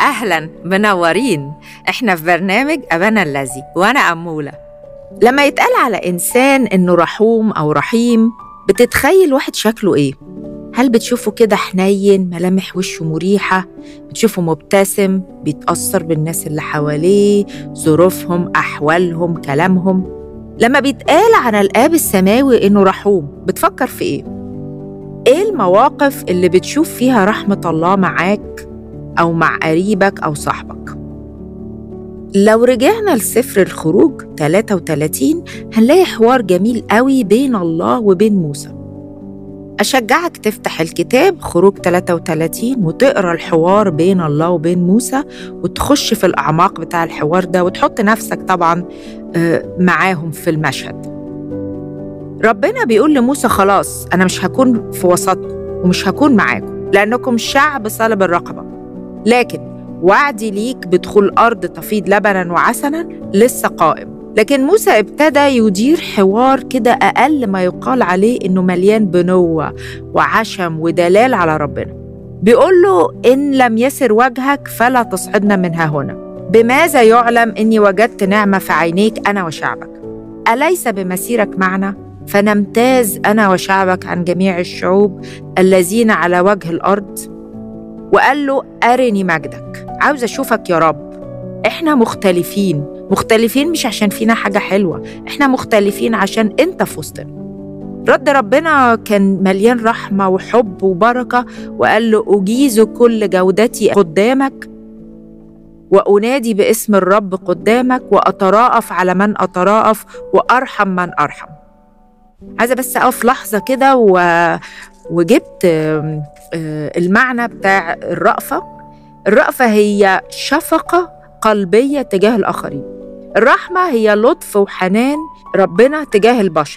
أهلا منورين إحنا في برنامج أبانا الذي وأنا أمولة لما يتقال على إنسان إنه رحوم أو رحيم بتتخيل واحد شكله إيه؟ هل بتشوفه كده حنين ملامح وشه مريحة بتشوفه مبتسم بيتأثر بالناس اللي حواليه ظروفهم أحوالهم كلامهم لما بيتقال عن الآب السماوي إنه رحوم بتفكر في إيه؟ إيه المواقف اللي بتشوف فيها رحمة الله معاك أو مع قريبك أو صاحبك؟ لو رجعنا لسفر الخروج 33 هنلاقي حوار جميل قوي بين الله وبين موسى أشجعك تفتح الكتاب خروج 33 وتقرأ الحوار بين الله وبين موسى وتخش في الأعماق بتاع الحوار ده وتحط نفسك طبعا معاهم في المشهد ربنا بيقول لموسى خلاص أنا مش هكون في وسطكم ومش هكون معاكم لأنكم شعب صلب الرقبة لكن وعدي ليك بدخول أرض تفيض لبنا وعسلا لسه قائم لكن موسى ابتدى يدير حوار كده أقل ما يقال عليه إنه مليان بنوة وعشم ودلال على ربنا بيقول له إن لم يسر وجهك فلا تصعدنا منها هنا بماذا يعلم إني وجدت نعمة في عينيك أنا وشعبك أليس بمسيرك معنا فنمتاز أنا وشعبك عن جميع الشعوب الذين على وجه الأرض وقال له أرني مجدك عاوز أشوفك يا رب إحنا مختلفين مختلفين مش عشان فينا حاجة حلوة إحنا مختلفين عشان أنت في وسطنا رد ربنا كان مليان رحمة وحب وبركة وقال له أجيز كل جودتي قدامك وأنادي باسم الرب قدامك وأتراءف على من أتراءف وأرحم من أرحم عايزة بس أقف لحظة كده و... وجبت المعنى بتاع الرأفة الرأفة هي شفقة قلبية تجاه الآخرين الرحمة هي لطف وحنان ربنا تجاه البشر